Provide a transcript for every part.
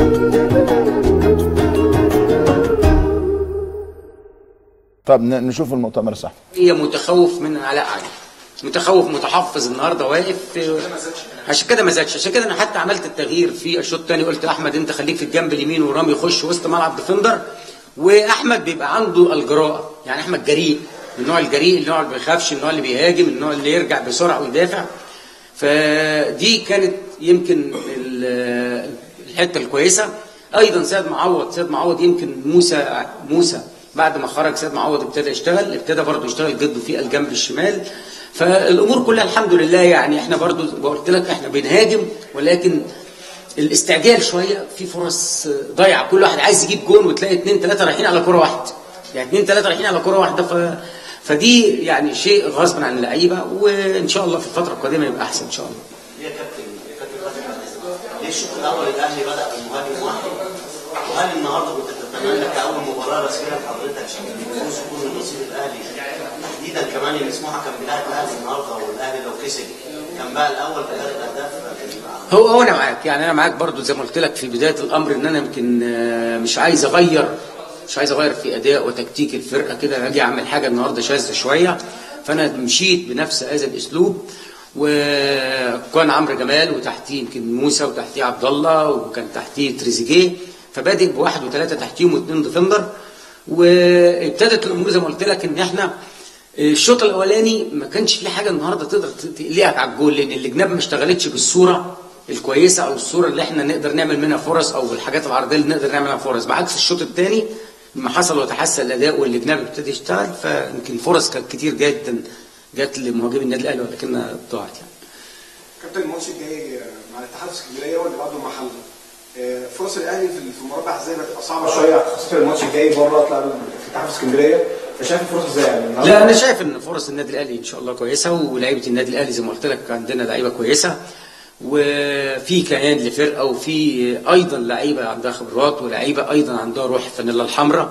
طب ن- نشوف المؤتمر الصحفي هي متخوف من علاء علي متخوف متحفظ النهارده واقف عشان كده ما زادش عشان كده انا حتى عملت التغيير في الشوط الثاني قلت احمد انت خليك في الجنب اليمين ورامي يخش وسط ملعب ديفندر واحمد بيبقى عنده الجراءه يعني احمد جريء من النوع الجريء النوع اللي ما بيخافش النوع اللي بيهاجم النوع اللي يرجع بسرعه ويدافع فدي كانت يمكن ال- الحته الكويسه ايضا سيد معوض سيد معوض يمكن موسى موسى بعد ما خرج سيد معوض ابتدى يشتغل ابتدى برضه يشتغل جده في الجنب الشمال فالامور كلها الحمد لله يعني احنا برضه قلت لك احنا بنهاجم ولكن الاستعجال شويه في فرص ضايعه كل واحد عايز يجيب جون وتلاقي اثنين ثلاثه رايحين على كره واحده يعني اثنين ثلاثه رايحين على كره واحده ف فدي يعني شيء غصب عن اللعيبه وان شاء الله في الفتره القادمه يبقى احسن ان شاء الله ليه يا كابتن يا كابتن فتحي ليه الشوط الاول الاهلي بدا بمهاجم واحد وهل النهارده كنت تتمنى كاول مباراه رسميه لحضرتك الفوز يكون من نصيب الاهلي تحديدا كمان ان سموحه كان بيلاعب الاهلي النهارده والاهلي لو كسب كان بقى الاول بثلاث اهداف كان يبقى هو هو انا معاك يعني انا معاك برضو زي ما قلت لك في بدايه الامر ان انا يمكن آه، مش عايز اغير مش عايز اغير في اداء وتكتيك الفرقه كده اجي اعمل حاجه النهارده شاذه شويه فانا مشيت بنفس هذا الاسلوب وكان عمرو جمال وتحتيه يمكن موسى وتحتيه عبد الله وكان تحتيه تريزيجيه فبادئ بواحد وثلاثه تحتيهم واثنين ديفندر وابتدت الامور زي ما قلت لك ان احنا الشوط الاولاني ما كانش في حاجه النهارده تقدر تقلقك على الجول لان الجناب ما اشتغلتش بالصوره الكويسه او الصوره اللي احنا نقدر نعمل منها فرص او الحاجات العرضيه اللي نقدر نعمل منها فرص بعكس الشوط الثاني لما حصل وتحسن الاداء والجناب ابتدى يشتغل فيمكن فرص كانت كتير جدا جت لمهاجمين النادي الاهلي ولكنها ضاعت يعني كابتن الماتش الجاي مع الاتحاد اسكندريه واللي بعده مع حمزه آه، فرص الاهلي في في مربع ازاي بتبقى صعبه شويه خاصه الماتش الجاي بره طلع في الاتحاد اسكندريه فشايف الفرص ازاي يعني النهاردة- لا انا شايف ان فرص النادي الاهلي ان شاء الله كويسه ولاعيبه النادي الاهلي زي ما قلت لك عندنا لعيبه كويسه وفي كيان لفرقه وفي ايضا لعيبه عندها خبرات ولاعيبه ايضا عندها روح الفانيلا الحمراء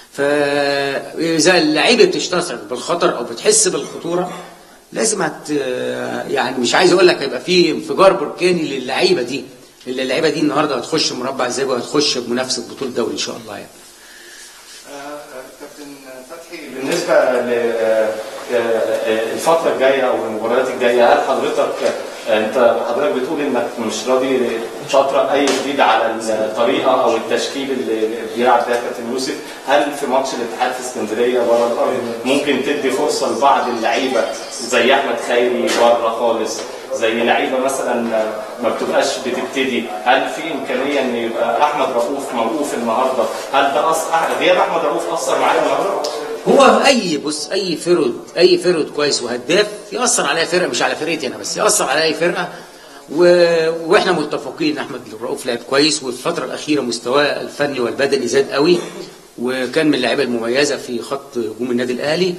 فاذا اللعيبه بتشتغل بالخطر او بتحس بالخطوره لازم هت يعني مش عايز اقول لك هيبقى في انفجار بركاني للعيبه دي اللي اللعيبه دي النهارده هتخش مربع الذهبي وهتخش بمنافسه بطوله دوري ان شاء الله يعني كابتن فتحي بالنسبه للفتره الجايه او المباريات الجايه هل حضرتك انت حضرتك بتقول انك مش راضي تشاطر اي جديد على الطريقه او التشكيل اللي بيلعب بيها كابتن يوسف هل في ماتش الاتحاد في اسكندريه بره الارض ممكن تدي فرصه لبعض اللعيبه زي احمد خيري بره خالص زي لعيبه مثلا ما بتبقاش بتبتدي هل في امكانيه ان يبقى احمد رؤوف موقوف النهارده هل ده أص... غياب احمد رؤوف اثر معايا النهارده؟ هو اي بص اي فرد اي فرد كويس وهداف ياثر على فرقه مش على فرقتي انا بس ياثر على اي فرقه و... واحنا متفقين ان احمد الرؤوف لعب كويس وفي الفتره الاخيره مستواه الفني والبدني زاد قوي وكان من اللعيبه المميزه في خط هجوم النادي الاهلي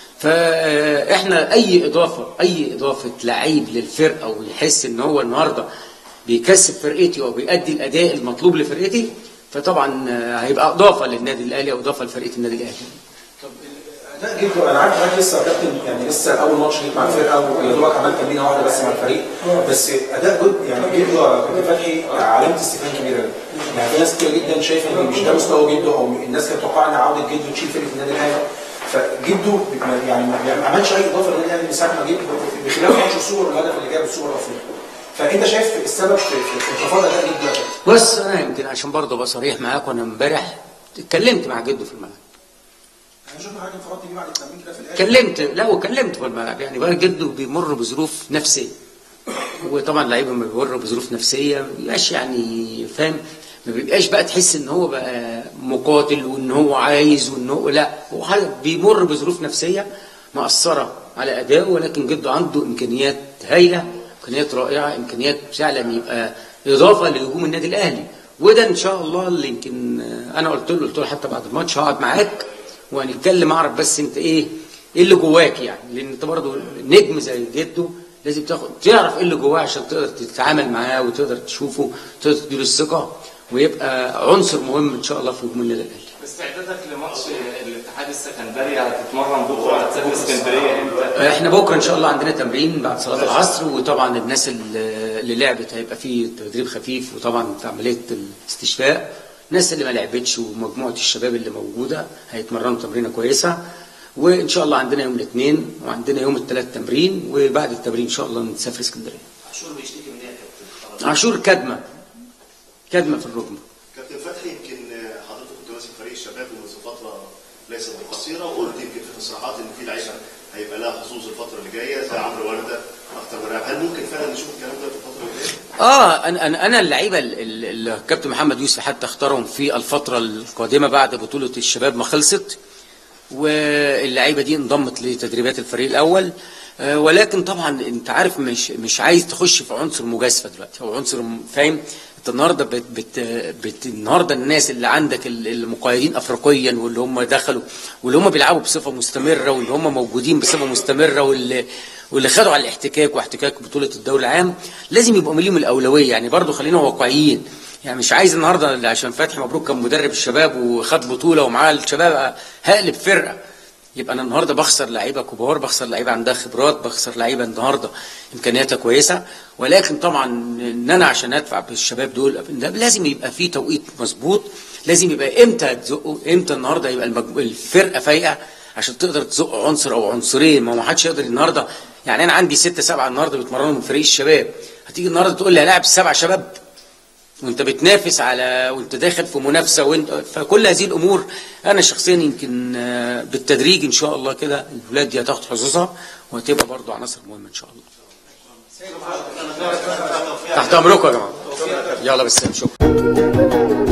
فاحنا اي اضافه اي اضافه لعيب للفرقه ويحس ان هو النهارده بيكسب فرقتي وبيأدي الاداء المطلوب لفرقتي فطبعا هيبقى اضافه للنادي الاهلي او اضافه لفرقه النادي الاهلي اداء جدا انا عارف حضرتك لسه يا كابتن يعني لسه اول ماتش ليك مع الفرقه ويا دوبك عملت تمرينه واحده بس مع الفريق بس اداء جد يعني جده يا كابتن فتحي علامه استفهام كبيره جدا يعني في ناس كتير جدا شايفه ان مش ده مستوى جده او الناس كانت متوقعه ان عوده جده تشيل فرقه النادي الاهلي فجده يعني ما عملش اي اضافه للنادي الاهلي من ساعه ما جه بخلاف ماتش السوبر والهدف اللي جاب السوبر الافريقي فانت شايف السبب في في انخفاض اداء جده يا كابتن بص انا يمكن عشان برضه ابقى صريح معاك وانا امبارح اتكلمت مع جده في الملعب انا شفنا حاجه انفرادت بيه بعد التمرين كده في الاخر كلمت لا وكلمت في الملعب يعني بقى جده بيمر بظروف نفسيه وطبعا اللعيبه لما بيمر بظروف نفسيه ما بيبقاش يعني فاهم ما بيبقاش بقى تحس ان هو بقى مقاتل وان هو عايز وان هو لا هو حاجة بيمر بظروف نفسيه مأثره على ادائه ولكن جده عنده امكانيات هايله امكانيات رائعه امكانيات فعلا يبقى اضافه لهجوم النادي الاهلي وده ان شاء الله اللي يمكن انا قلت له قلت له حتى بعد الماتش هقعد معاك وهنتكلم اعرف بس انت ايه ايه اللي جواك يعني لان انت برضه نجم زي جده لازم تاخد تعرف ايه اللي جواه عشان تقدر تتعامل معاه وتقدر تشوفه تقدر تديله الثقه ويبقى عنصر مهم ان شاء الله في هجوم النادي الاهلي. استعدادك لماتش الاتحاد السكندري هتتمرن بكره هتسافر اسكندريه امتى؟ احنا بكره ان شاء الله عندنا تمرين بعد صلاه العصر وطبعا الناس اللي للعبة هيبقى فيه تدريب خفيف وطبعا عملية الاستشفاء الناس اللي ما لعبتش ومجموعة الشباب اللي موجودة هيتمرنوا تمرينة كويسة وإن شاء الله عندنا يوم الاثنين وعندنا يوم الثلاث تمرين وبعد التمرين إن شاء الله نسافر اسكندرية عاشور بيشتكي من ايه يا كابتن؟ عاشور كدمة كدمة في الركبة كابتن فتحي يمكن حضرتك كنت ماسك فريق الشباب منذ فتره ليست بقصيره وقلت يمكن في تصريحات ان في لعيبه هيبقى لها حظوظ الفتره اللي جايه زي عمرو ورده اكتر من لاعب هل ممكن فعلا نشوف الكلام ده في الفتره اللي جايه؟ اه انا انا انا اللعيبه ال- ال- اللي الكابتن محمد يوسف حتى اختارهم في الفتره القادمه بعد بطوله الشباب ما خلصت واللعيبه دي انضمت لتدريبات الفريق الاول آه، ولكن طبعا انت عارف مش مش عايز تخش في عنصر مجازفه دلوقتي او عنصر م- فاهم انت النهارده بت بت بت النهارده الناس اللي عندك ال- المقيدين افريقيا واللي هم دخلوا واللي هم بيلعبوا بصفه مستمره واللي هم موجودين بصفه مستمره واللي واللي خدوا على الاحتكاك واحتكاك بطوله الدوري العام لازم يبقوا ليهم الاولويه يعني برضو خلينا واقعيين يعني مش عايز النهارده عشان فتحي مبروك كان مدرب الشباب وخد بطوله ومعاه الشباب هقلب فرقه يبقى انا النهارده بخسر لعيبه كبار بخسر لعيبه عندها خبرات بخسر لعيبه النهارده امكانياتها كويسه ولكن طبعا ان انا عشان ادفع بالشباب دول ده لازم يبقى في توقيت مظبوط لازم يبقى امتى تزقه امتى النهارده يبقى المج... الفرقه فايقه عشان تقدر تزق عنصر او عنصرين ما هو ما حدش يقدر النهارده يعني انا عندي ستة سبعة النهارده بيتمرنوا من فريق الشباب هتيجي النهارده تقول لي هلاعب سبع شباب وانت بتنافس على وانت داخل في منافسه وانت فكل هذه الامور انا شخصيا يمكن آه، بالتدريج ان شاء الله كده الولاد دي هتاخد حظوظها وهتبقى برضو عناصر مهمه ان شاء الله تحت امركم يا جماعه يلا بالسلام شكرا